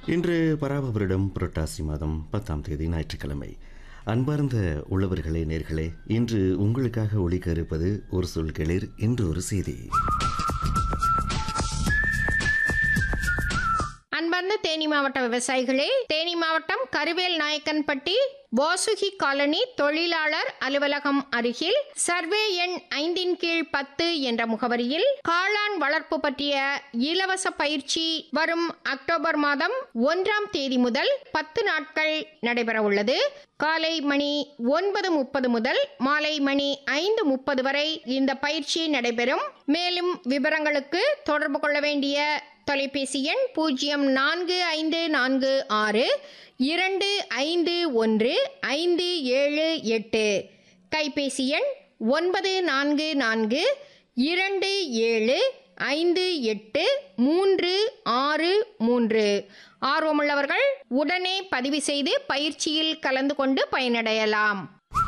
இன்று பராபவரிடம் புரட்டாசி மாதம் பத்தாம் தேதி ஞாயிற்றுக்கிழமை அன்பார்ந்த உள்ளவர்களே நேர்களே இன்று உங்களுக்காக ஒழிக்க இருப்பது ஒரு சொல் கேளிர் இன்று ஒரு செய்தி அன்பார்ந்த தேனி மாவட்ட விவசாயிகளே தேனி மாவட்டம் கருவேல் நாயக்கன்பட்டி வாசுகி காலனி தொழிலாளர் அலுவலகம் அருகில் சர்வே எண் ஐந்தின் கீழ் பத்து என்ற முகவரியில் காளான் வளர்ப்பு பற்றிய இலவச பயிற்சி வரும் அக்டோபர் மாதம் ஒன்றாம் தேதி முதல் பத்து நாட்கள் நடைபெற உள்ளது காலை மணி ஒன்பது முப்பது முதல் மாலை மணி ஐந்து முப்பது வரை இந்த பயிற்சி நடைபெறும் மேலும் விவரங்களுக்கு தொடர்பு கொள்ள வேண்டிய தொலைபேசி எண் பூஜ்ஜியம் நான்கு ஐந்து நான்கு ஆறு இரண்டு ஐந்து ஒன்று ஐந்து ஏழு எட்டு கைபேசி எண் ஒன்பது நான்கு நான்கு இரண்டு ஏழு ஐந்து எட்டு மூன்று ஆறு மூன்று ஆர்வமுள்ளவர்கள் உடனே பதிவு செய்து பயிற்சியில் கலந்து கொண்டு பயனடையலாம்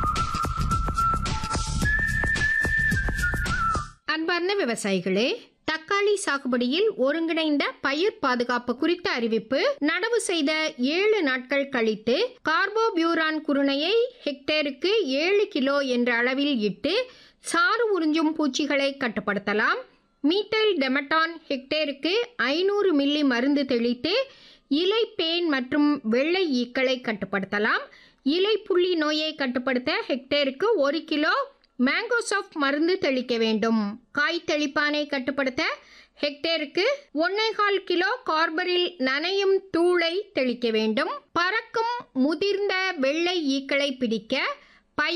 அன்பார்ந்த விவசாயிகளே தக்காளி சாகுபடியில் ஒருங்கிணைந்த பயிர் பாதுகாப்பு குறித்த அறிவிப்பு நடவு செய்த ஏழு நாட்கள் கழித்து கார்போபியூரான் குருணையை ஹெக்டேருக்கு ஏழு கிலோ என்ற அளவில் இட்டு சாறு உறிஞ்சும் பூச்சிகளை கட்டுப்படுத்தலாம் மீட்டல் டெமட்டான் ஹெக்டேருக்கு ஐநூறு மில்லி மருந்து தெளித்து இலை பேன் மற்றும் வெள்ளை ஈக்களை கட்டுப்படுத்தலாம் இலை புள்ளி நோயை கட்டுப்படுத்த ஹெக்டேருக்கு ஒரு கிலோ மேங்கோசாஃப்ட் மருந்து தெளிக்க வேண்டும் காய் தெளிப்பானை கட்டுப்படுத்த ஹெக்டேருக்கு ஒன்னேகால் கிலோ கார்பரில் நனையும் தூளை தெளிக்க வேண்டும் பறக்கும் முதிர்ந்த வெள்ளை ஈக்களை பிடிக்க